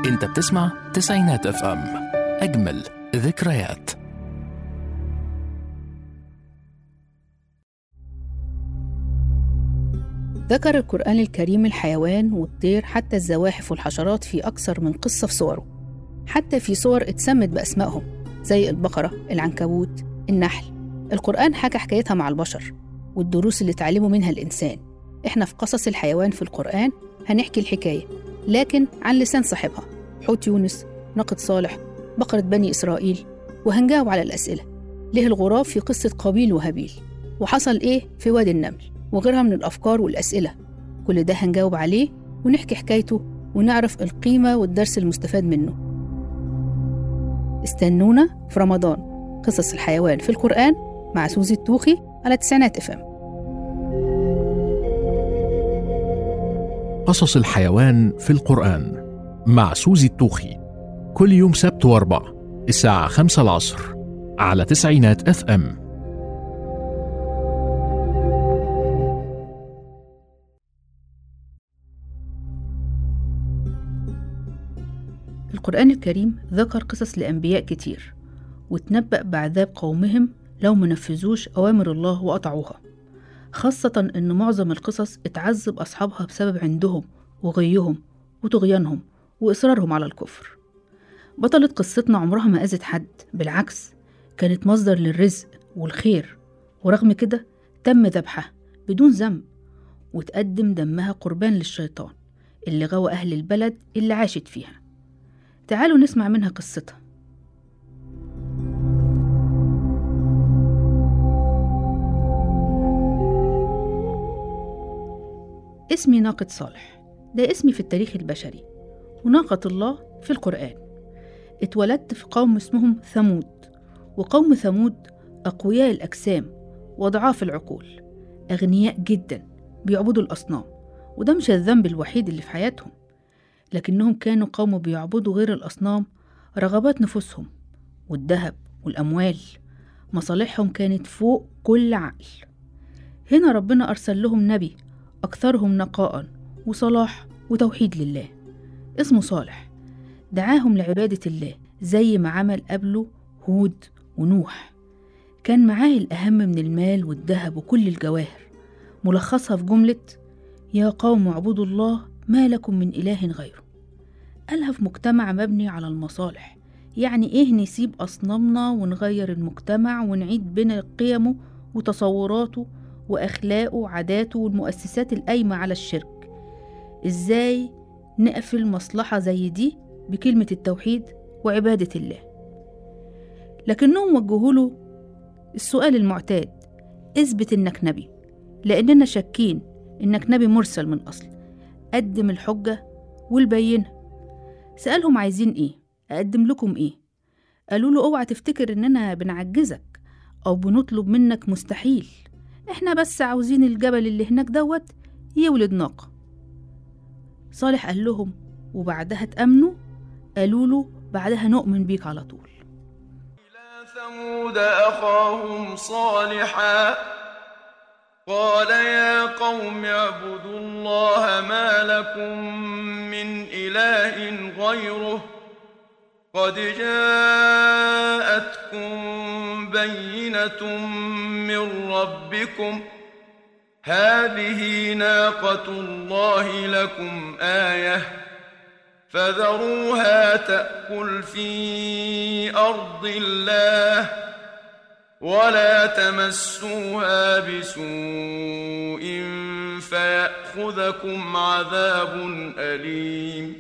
انت بتسمع تسعينات اف ام اجمل ذكريات ذكر القرآن الكريم الحيوان والطير حتى الزواحف والحشرات في أكثر من قصة في صوره حتى في صور اتسمت بأسمائهم زي البقرة العنكبوت النحل القرآن حكى حكايتها مع البشر والدروس اللي اتعلموا منها الإنسان إحنا في قصص الحيوان في القرآن هنحكي الحكاية لكن عن لسان صاحبها حوت يونس ناقة صالح بقرة بني إسرائيل وهنجاوب على الأسئلة ليه الغراب في قصة قابيل وهابيل وحصل إيه في وادي النمل وغيرها من الأفكار والأسئلة كل ده هنجاوب عليه ونحكي حكايته ونعرف القيمة والدرس المستفاد منه استنونا في رمضان قصص الحيوان في القرآن مع سوزي التوخي على تسعينات افم قصص الحيوان في القرآن مع سوزي التوخي كل يوم سبت واربع الساعة خمسة العصر على تسعينات اف ام القرآن الكريم ذكر قصص لأنبياء كتير وتنبأ بعذاب قومهم لو منفذوش أوامر الله وقطعوها خاصة إن معظم القصص اتعذب أصحابها بسبب عندهم وغيهم وطغيانهم وإصرارهم على الكفر بطلة قصتنا عمرها ما أذت حد بالعكس كانت مصدر للرزق والخير ورغم كده تم ذبحها بدون ذنب وتقدم دمها قربان للشيطان اللي غوى أهل البلد اللي عاشت فيها تعالوا نسمع منها قصتها اسمي ناقة صالح ده اسمي في التاريخ البشري وناقة الله في القرآن اتولدت في قوم اسمهم ثمود وقوم ثمود أقوياء الأجسام وضعاف العقول أغنياء جدا بيعبدوا الأصنام وده مش الذنب الوحيد اللي في حياتهم لكنهم كانوا قوم بيعبدوا غير الأصنام رغبات نفوسهم والذهب والأموال مصالحهم كانت فوق كل عقل هنا ربنا أرسل لهم نبي أكثرهم نقاء وصلاح وتوحيد لله اسمه صالح دعاهم لعبادة الله زي ما عمل قبله هود ونوح كان معاه الأهم من المال والذهب وكل الجواهر ملخصها في جملة يا قوم اعبدوا الله ما لكم من إله غيره قالها في مجتمع مبني على المصالح يعني إيه نسيب أصنامنا ونغير المجتمع ونعيد بين قيمه وتصوراته وأخلاقه وعاداته والمؤسسات القايمة على الشرك إزاي نقفل مصلحة زي دي بكلمة التوحيد وعبادة الله لكنهم وجهوا له السؤال المعتاد اثبت إنك نبي لأننا شاكين إنك نبي مرسل من أصل قدم الحجة والبينة سألهم عايزين إيه أقدم لكم إيه قالوا له اوعى تفتكر إننا بنعجزك أو بنطلب منك مستحيل إحنا بس عاوزين الجبل اللي هناك دوت يولد ناقة صالح قال لهم وبعدها تأمنوا قالوا له بعدها نؤمن بيك على طول إلى ثمود أخاهم صالحا قال يا قوم اعبدوا الله ما لكم من إله غيره قد جاءتكم بينة من ربكم هذه ناقة الله لكم آية فذروها تأكل في أرض الله ولا تمسوها بسوء فيأخذكم عذاب أليم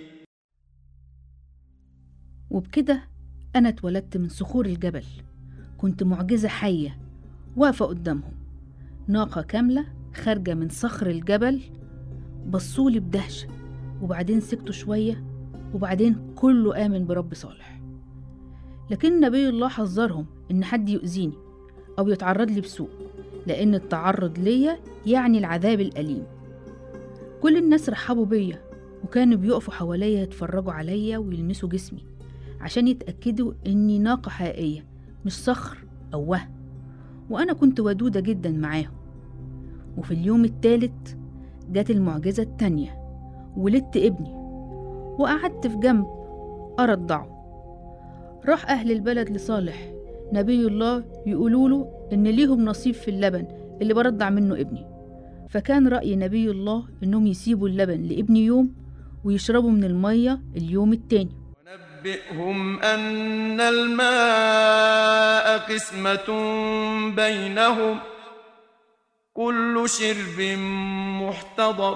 وبكده أنا اتولدت من صخور الجبل كنت معجزة حية واقفة قدامهم ناقة كاملة خارجة من صخر الجبل بصولي بدهشة وبعدين سكتوا شوية وبعدين كله آمن برب صالح لكن نبي الله حذرهم إن حد يؤذيني أو يتعرض لي بسوء لأن التعرض ليا يعني العذاب الأليم كل الناس رحبوا بيا وكانوا بيقفوا حواليا يتفرجوا عليا ويلمسوا جسمي عشان يتأكدوا إني ناقة حقيقية مش صخر أو وهم وأنا كنت ودودة جدا معاهم وفي اليوم التالت جت المعجزة التانية ولدت ابني وقعدت في جنب أرضعه راح أهل البلد لصالح نبي الله يقولوا له إن ليهم نصيب في اللبن اللي برضع منه ابني فكان رأي نبي الله إنهم يسيبوا اللبن لابني يوم ويشربوا من المية اليوم التاني ونبئهم أن الماء قسمة بينهم كل شرب محتضر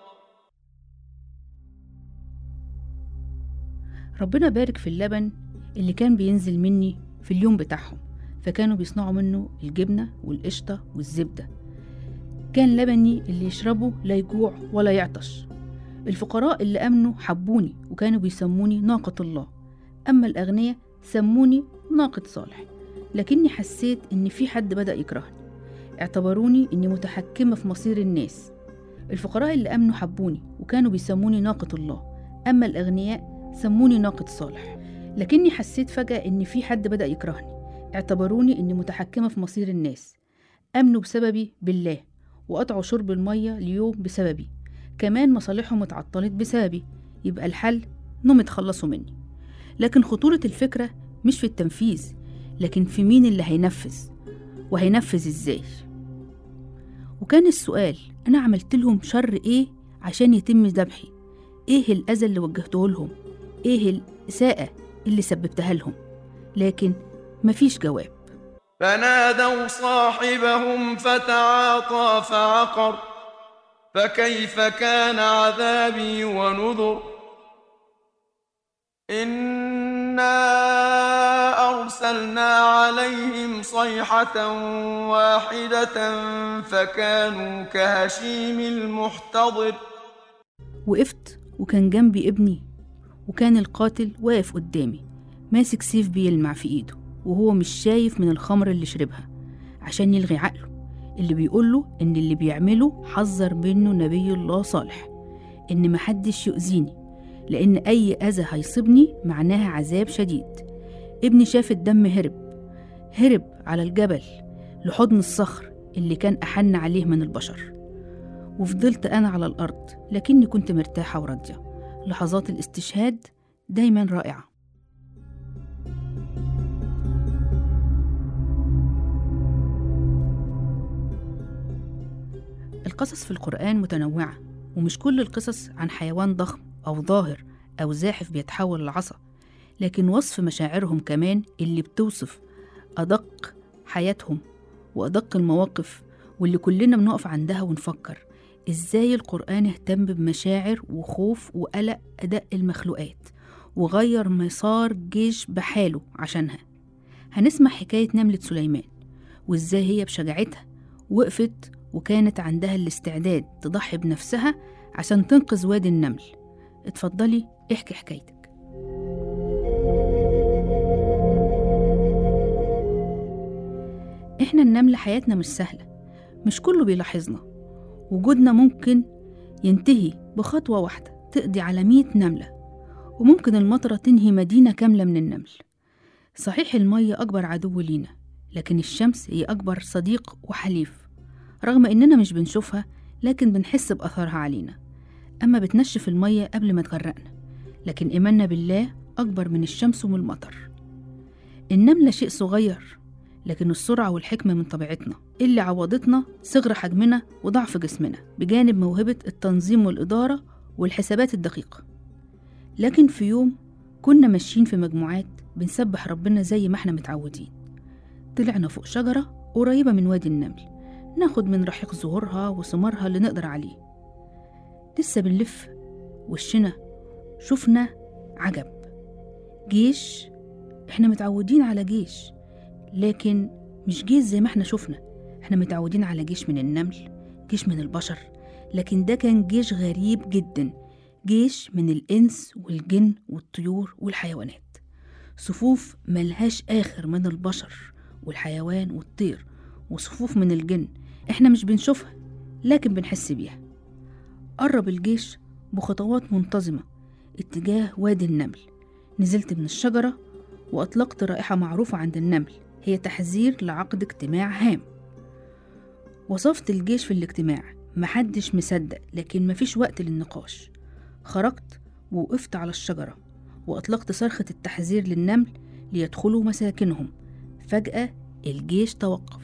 ربنا بارك في اللبن اللي كان بينزل مني في اليوم بتاعهم فكانوا بيصنعوا منه الجبنة والقشطة والزبدة كان لبني اللي يشربه لا يجوع ولا يعطش الفقراء اللي أمنوا حبوني وكانوا بيسموني ناقة الله أما الأغنياء سموني ناقة صالح لكني حسيت إن في حد بدأ يكرهني اعتبروني إني متحكمة في مصير الناس الفقراء اللي أمنوا حبوني وكانوا بيسموني ناقة الله أما الأغنياء سموني ناقة صالح لكني حسيت فجأة إن في حد بدأ يكرهني اعتبروني إني متحكمة في مصير الناس أمنوا بسببي بالله وقطعوا شرب المية اليوم بسببي كمان مصالحهم اتعطلت بسببي يبقى الحل إنهم يتخلصوا مني لكن خطورة الفكرة مش في التنفيذ لكن في مين اللي هينفذ وهينفذ ازاي وكان السؤال أنا عملت لهم شر إيه عشان يتم ذبحي إيه الأذى اللي وجهته لهم إيه الإساءة اللي سببتها لهم لكن مفيش جواب فنادوا صاحبهم فتعاطى فعقر فكيف كان عذابي ونذر إنا أرسلنا عليهم صيحة واحدة فكانوا كهشيم المحتضر وقفت وكان جنبي ابني وكان القاتل واقف قدامي ماسك سيف بيلمع في ايده وهو مش شايف من الخمر اللي شربها عشان يلغي عقله اللي بيقوله ان اللي بيعمله حذر منه نبي الله صالح ان محدش يؤذيني لان اي اذى هيصيبني معناها عذاب شديد ابني شاف الدم هرب هرب على الجبل لحضن الصخر اللي كان احن عليه من البشر وفضلت انا على الارض لكني كنت مرتاحه وراضيه لحظات الاستشهاد دايما رائعه القصص في القرآن متنوعة ومش كل القصص عن حيوان ضخم أو ظاهر أو زاحف بيتحول لعصا لكن وصف مشاعرهم كمان اللي بتوصف أدق حياتهم وأدق المواقف واللي كلنا بنقف عندها ونفكر إزاي القرآن اهتم بمشاعر وخوف وقلق أداء المخلوقات وغير مسار جيش بحاله عشانها هنسمع حكاية نملة سليمان وإزاي هي بشجاعتها وقفت وكانت عندها الاستعداد تضحي بنفسها عشان تنقذ وادي النمل اتفضلي احكي حكايتك احنا النمل حياتنا مش سهلة مش كله بيلاحظنا وجودنا ممكن ينتهي بخطوة واحدة تقضي على مية نملة وممكن المطرة تنهي مدينة كاملة من النمل صحيح المية أكبر عدو لينا لكن الشمس هي أكبر صديق وحليف رغم إننا مش بنشوفها لكن بنحس بأثرها علينا أما بتنشف المية قبل ما تغرقنا لكن إيماننا بالله أكبر من الشمس ومن المطر النملة شيء صغير لكن السرعة والحكمة من طبيعتنا اللي عوضتنا صغر حجمنا وضعف جسمنا بجانب موهبة التنظيم والإدارة والحسابات الدقيقة لكن في يوم كنا ماشيين في مجموعات بنسبح ربنا زي ما احنا متعودين طلعنا فوق شجرة قريبة من وادي النمل ناخد من رحيق زهورها وثمارها اللي نقدر عليه لسه بنلف وشنا شفنا عجب جيش احنا متعودين على جيش لكن مش جيش زي ما احنا شفنا احنا متعودين على جيش من النمل جيش من البشر لكن ده كان جيش غريب جدا جيش من الإنس والجن والطيور والحيوانات صفوف ملهاش آخر من البشر والحيوان والطير وصفوف من الجن احنا مش بنشوفها لكن بنحس بيها قرب الجيش بخطوات منتظمة اتجاه وادي النمل نزلت من الشجرة وأطلقت رائحة معروفة عند النمل هي تحذير لعقد اجتماع هام وصفت الجيش في الاجتماع محدش مصدق لكن مفيش وقت للنقاش خرجت ووقفت على الشجرة وأطلقت صرخة التحذير للنمل ليدخلوا مساكنهم فجأة الجيش توقف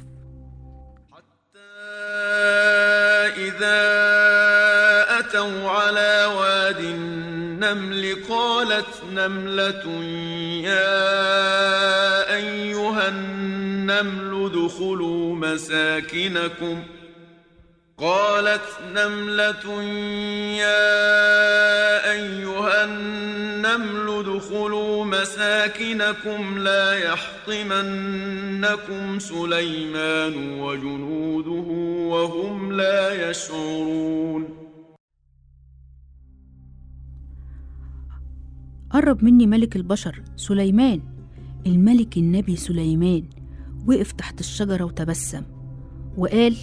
إذا أتوا على واد النمل قالت نملة يا أيها النمل ادخلوا مساكنكم قالت نملة يا أيها النمل ادخلوا مساكنكم لا يحطمنكم سليمان وجنوده وهم لا يشعرون قرب مني ملك البشر سليمان الملك النبي سليمان وقف تحت الشجرة وتبسم وقال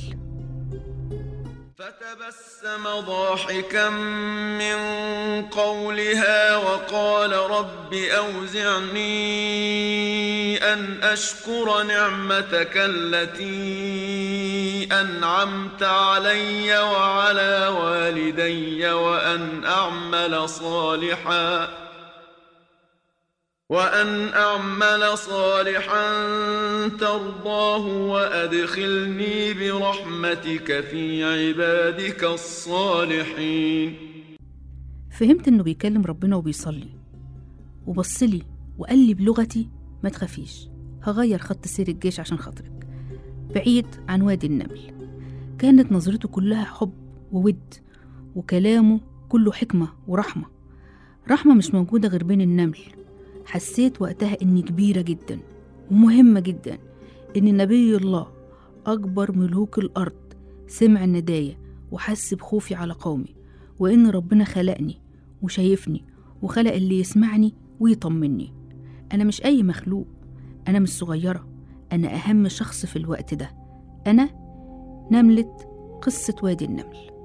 فتبسم ضاحكا من قولها وقال رب أوزعني أن أشكر نعمتك التي أنعمت علي وعلى والدي وأن أعمل صالحاً وأن أعمل صالحا ترضاه وأدخلني برحمتك في عبادك الصالحين فهمت إنه بيكلم ربنا وبيصلي وبصلي وقال لي بلغتي ما تخافيش هغير خط سير الجيش عشان خاطرك بعيد عن وادي النمل كانت نظرته كلها حب وود وكلامه كله حكمة ورحمة رحمة مش موجودة غير بين النمل حسيت وقتها إني كبيرة جدا ومهمة جدا إن نبي الله أكبر ملوك الأرض سمع النداية وحس بخوفي على قومي وإن ربنا خلقني وشايفني وخلق اللي يسمعني ويطمني أنا مش أي مخلوق أنا مش صغيرة أنا أهم شخص في الوقت ده أنا نملة قصة وادي النمل